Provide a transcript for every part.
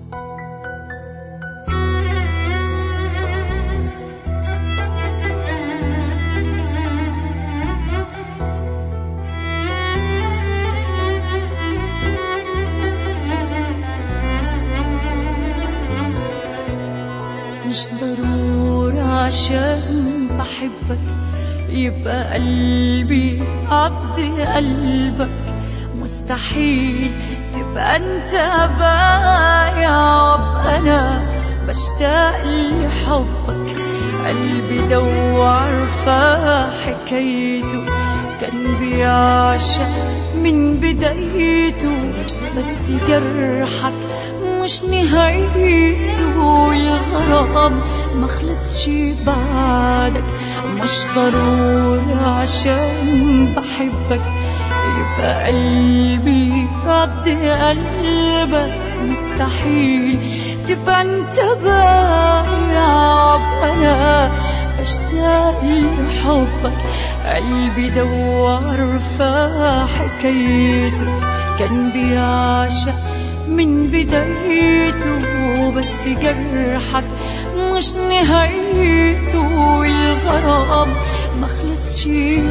مش ضروري عشان بحبك يبقى قلبي عبد قلبك مستحيل تبقى انت بايع وابقى انا بشتاق لحبك قلبي دو عارفة حكايته كان بيعشق من بدايته بس جرحك مش نهايته الغرام ما خلصش بعدك مش ضروري عشان بحبك يبقى قلبي عبد قلبك مستحيل تبقى انت بايع انا اشتاق لحبك قلبي دوار في حكايته كان بيعشق من بدايته بس جرحك مش نهايته الغرام ما خلصش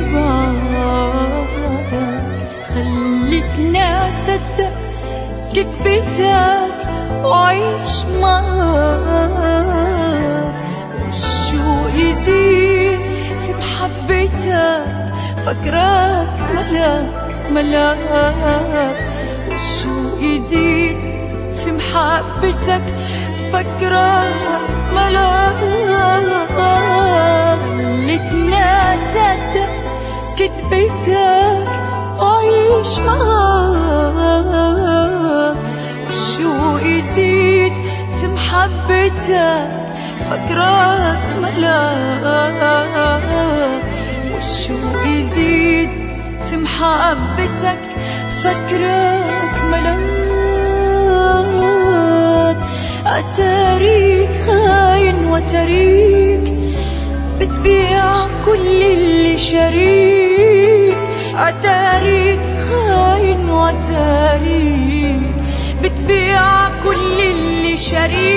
بعدك خلتني اصدق كذبتك وعيش معاك والشوق يزيد في محبتك فاكراك ملاك ملاك والشوق يزيد في محبتك فاكراك ملاك خلتني اصدق كذبتك وعيش معاك والشوق يزيد في محبتك فاكراك ملاك والشوق يزيد في محبتك فاكراك ملاك أتاريك خاين وتريك بتبيع كل اللي شريك أتاريك خاين وتريك بتبيع كل اللي شريك